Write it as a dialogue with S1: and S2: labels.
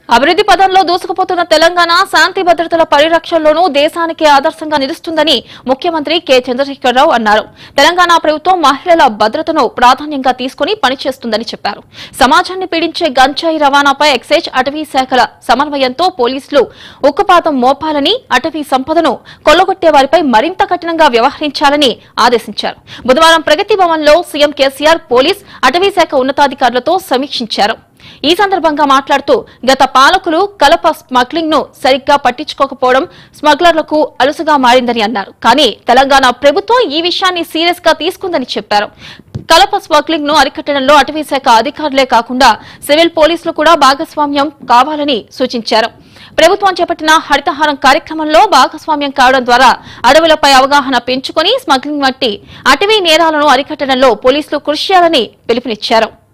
S1: అభివృద్ధి పదంలో దూసుకుపోతున్న తెలంగాణ శాంతి భద్రతల పరిరక్షణలోనూ దేశానికి ఆదర్శంగా నిలుస్తుందని ముఖ్యమంత్రి కె చంద్రశేఖరరావు అన్నారు తెలంగాణ ప్రభుత్వం మహిళల భద్రతను ప్రాధాన్యంగా తీసుకుని పనిచేస్తుందని చెప్పారు సమాజాన్ని పీడించే గంజాయి రవాణాపై ఎక్సైజ్ అటవీ శాఖల సమన్వయంతో పోలీసులు ఉక్కుపాతం మోపాలని అటవీ సంపదను కొల్లగొట్టే వారిపై మరింత కఠినంగా వ్యవహరించాలని ఆదేశించారు బుధవారం ప్రగతి భవన్లో సీఎం కేసీఆర్ పోలీస్ అటవీ శాఖ ఉన్నతాధికారులతో సమీక్షించారు ఈ సందర్భంగా మాట్లాడుతూ గత పాలకులు కలప స్మగ్లింగ్ ను సరిగ్గా పట్టించుకోకపోవడం స్మగ్లర్లకు అలుసుగా మారిందని అన్నారు కానీ తెలంగాణ ప్రభుత్వం ఈ విషయాన్ని సీరియస్ గా తీసుకుందని చెప్పారు కలప స్మగ్లింగ్ ను అరికట్టడంలో అటవీ శాఖ అధికారులే కాకుండా సివిల్ పోలీసులు కూడా భాగస్వామ్యం కావాలని సూచించారు ప్రభుత్వం చేపట్టిన హరితహారం కార్యక్రమంలో భాగస్వామ్యం కావడం ద్వారా అడవులపై అవగాహన పెంచుకొని స్మగ్లింగ్ వంటి అటవీ నేరాలను అరికట్టడంలో పోలీసులు కృషి చేయాలని పిలుపునిచ్చారు